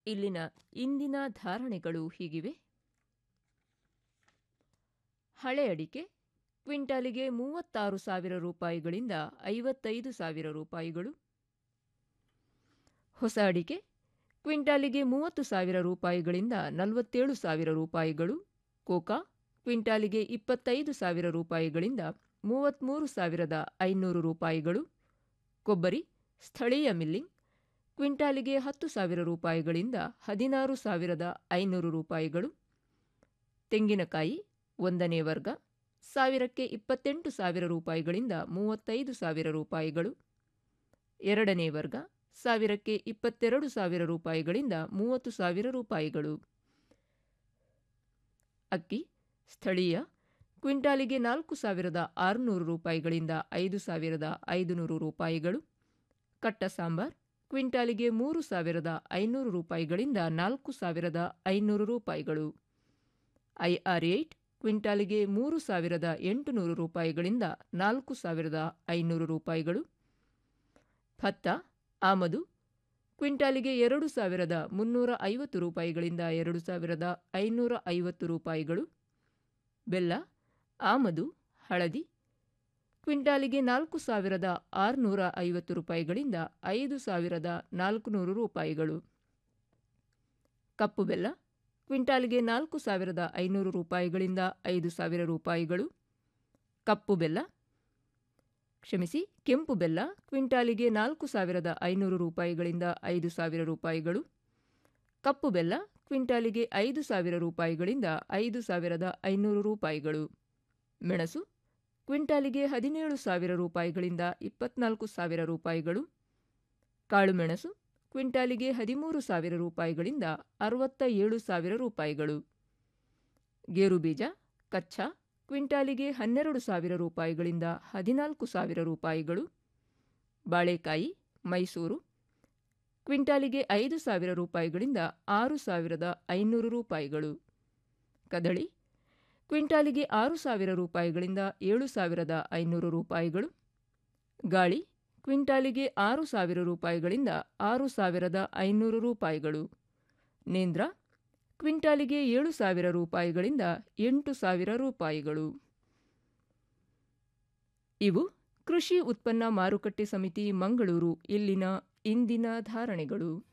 ಇಲ್ಲಿನ ಇಂದಿನ ಧಾರಣೆಗಳು ಹೀಗಿವೆ ಹಳೆ ಅಡಿಕೆ ಕ್ವಿಂಟಾಲಿಗೆ ಮೂವತ್ತಾರು ಸಾವಿರ ರೂಪಾಯಿಗಳಿಂದ ಐವತ್ತೈದು ಸಾವಿರ ರೂಪಾಯಿಗಳು ಹೊಸ ಅಡಿಕೆ ಕ್ವಿಂಟಾಲಿಗೆ ಮೂವತ್ತು ಸಾವಿರ ರೂಪಾಯಿಗಳಿಂದ ನಲವತ್ತೇಳು ಸಾವಿರ ರೂಪಾಯಿಗಳು ಕೋಕಾ ಕ್ವಿಂಟಾಲಿಗೆ ಇಪ್ಪತ್ತೈದು ಸಾವಿರ ರೂಪಾಯಿಗಳಿಂದ ಮೂವತ್ತ್ಮೂರು ಸಾವಿರದ ಐನೂರು ರೂಪಾಯಿಗಳು ಕೊಬ್ಬರಿ ಸ್ಥಳೀಯ ಮಿಲ್ಲಿಂಗ್ ಕ್ವಿಂಟಾಲಿಗೆ ಹತ್ತು ಸಾವಿರ ರೂಪಾಯಿಗಳಿಂದ ಹದಿನಾರು ಸಾವಿರದ ಐನೂರು ರೂಪಾಯಿಗಳು ತೆಂಗಿನಕಾಯಿ ಒಂದನೇ ವರ್ಗ ಸಾವಿರಕ್ಕೆ ಇಪ್ಪತ್ತೆಂಟು ಸಾವಿರ ರೂಪಾಯಿಗಳಿಂದ ಮೂವತ್ತೈದು ಸಾವಿರ ರೂಪಾಯಿಗಳು ಎರಡನೇ ವರ್ಗ ಸಾವಿರಕ್ಕೆ ಇಪ್ಪತ್ತೆರಡು ಸಾವಿರ ರೂಪಾಯಿಗಳಿಂದ ಮೂವತ್ತು ಸಾವಿರ ರೂಪಾಯಿಗಳು ಅಕ್ಕಿ ಸ್ಥಳೀಯ ಕ್ವಿಂಟಾಲಿಗೆ ನಾಲ್ಕು ಸಾವಿರದ ಆರುನೂರು ರೂಪಾಯಿಗಳಿಂದ ಐದು ಸಾವಿರದ ಐದುನೂರು ರೂಪಾಯಿಗಳು ಕಟ್ಟ ಸಾಂಬಾರ್ ಕ್ವಿಂಟಾಲಿಗೆ ಮೂರು ಸಾವಿರದ ಐನೂರು ರೂಪಾಯಿಗಳಿಂದ ನಾಲ್ಕು ಸಾವಿರದ ಐನೂರು ರೂಪಾಯಿಗಳು ಐಆರ್ ಏಟ್ ಕ್ವಿಂಟಾಲಿಗೆ ಮೂರು ಸಾವಿರದ ಎಂಟುನೂರು ರೂಪಾಯಿಗಳಿಂದ ನಾಲ್ಕು ಸಾವಿರದ ಐನೂರು ರೂಪಾಯಿಗಳು ಭತ್ತ ಆಮದು ಕ್ವಿಂಟಾಲಿಗೆ ಎರಡು ಸಾವಿರದ ಮುನ್ನೂರ ಐವತ್ತು ರೂಪಾಯಿಗಳಿಂದ ಎರಡು ಸಾವಿರದ ಐನೂರ ಐವತ್ತು ರೂಪಾಯಿಗಳು ಬೆಲ್ಲ ಆಮದು ಹಳದಿ ಕ್ವಿಂಟಾಲಿಗೆ ನಾಲ್ಕು ಸಾವಿರದ ಆರುನೂರ ಐವತ್ತು ರೂಪಾಯಿಗಳಿಂದ ಐದು ಸಾವಿರದ ನಾಲ್ಕುನೂರು ರೂಪಾಯಿಗಳು ಕಪ್ಪು ಬೆಲ್ಲ ಕ್ವಿಂಟಾಲಿಗೆ ನಾಲ್ಕು ಸಾವಿರದ ಐನೂರು ರೂಪಾಯಿಗಳಿಂದ ಐದು ಸಾವಿರ ರೂಪಾಯಿಗಳು ಕಪ್ಪು ಬೆಲ್ಲ ಕ್ಷಮಿಸಿ ಕೆಂಪು ಬೆಲ್ಲ ಕ್ವಿಂಟಾಲಿಗೆ ನಾಲ್ಕು ಸಾವಿರದ ಐನೂರು ರೂಪಾಯಿಗಳಿಂದ ಐದು ಸಾವಿರ ರೂಪಾಯಿಗಳು ಕಪ್ಪು ಬೆಲ್ಲ ಕ್ವಿಂಟಾಲಿಗೆ ಐದು ಸಾವಿರ ರೂಪಾಯಿಗಳಿಂದ ಐದು ಸಾವಿರದ ಐನೂರು ರೂಪಾಯಿಗಳು ಮೆಣಸು ಕ್ವಿಂಟಾಲಿಗೆ ಹದಿನೇಳು ಸಾವಿರ ರೂಪಾಯಿಗಳಿಂದ ಇಪ್ಪತ್ನಾಲ್ಕು ಸಾವಿರ ರೂಪಾಯಿಗಳು ಕಾಳುಮೆಣಸು ಕ್ವಿಂಟಾಲಿಗೆ ಹದಿಮೂರು ಸಾವಿರ ರೂಪಾಯಿಗಳಿಂದ ಅರವತ್ತ ಏಳು ಸಾವಿರ ರೂಪಾಯಿಗಳು ಗೇರುಬೀಜ ಕಚ್ಚಾ ಕ್ವಿಂಟಾಲಿಗೆ ಹನ್ನೆರಡು ಸಾವಿರ ರೂಪಾಯಿಗಳಿಂದ ಹದಿನಾಲ್ಕು ಸಾವಿರ ರೂಪಾಯಿಗಳು ಬಾಳೆಕಾಯಿ ಮೈಸೂರು ಕ್ವಿಂಟಾಲಿಗೆ ಐದು ಸಾವಿರ ರೂಪಾಯಿಗಳಿಂದ ಆರು ಸಾವಿರದ ಐನೂರು ರೂಪಾಯಿಗಳು ಕದಳಿ ಕ್ವಿಂಟಾಲಿಗೆ ಆರು ಸಾವಿರ ರೂಪಾಯಿಗಳಿಂದ ಏಳು ಸಾವಿರದ ಐನೂರು ರೂಪಾಯಿಗಳು ಗಾಳಿ ಕ್ವಿಂಟಾಲಿಗೆ ಆರು ಸಾವಿರ ರೂಪಾಯಿಗಳಿಂದ ಆರು ಸಾವಿರದ ಐನೂರು ರೂಪಾಯಿಗಳು ನೇಂದ್ರ ಕ್ವಿಂಟಾಲಿಗೆ ಏಳು ಸಾವಿರ ರೂಪಾಯಿಗಳಿಂದ ಎಂಟು ಸಾವಿರ ರೂಪಾಯಿಗಳು ಇವು ಕೃಷಿ ಉತ್ಪನ್ನ ಮಾರುಕಟ್ಟೆ ಸಮಿತಿ ಮಂಗಳೂರು ಇಲ್ಲಿನ ಇಂದಿನ ಧಾರಣೆಗಳು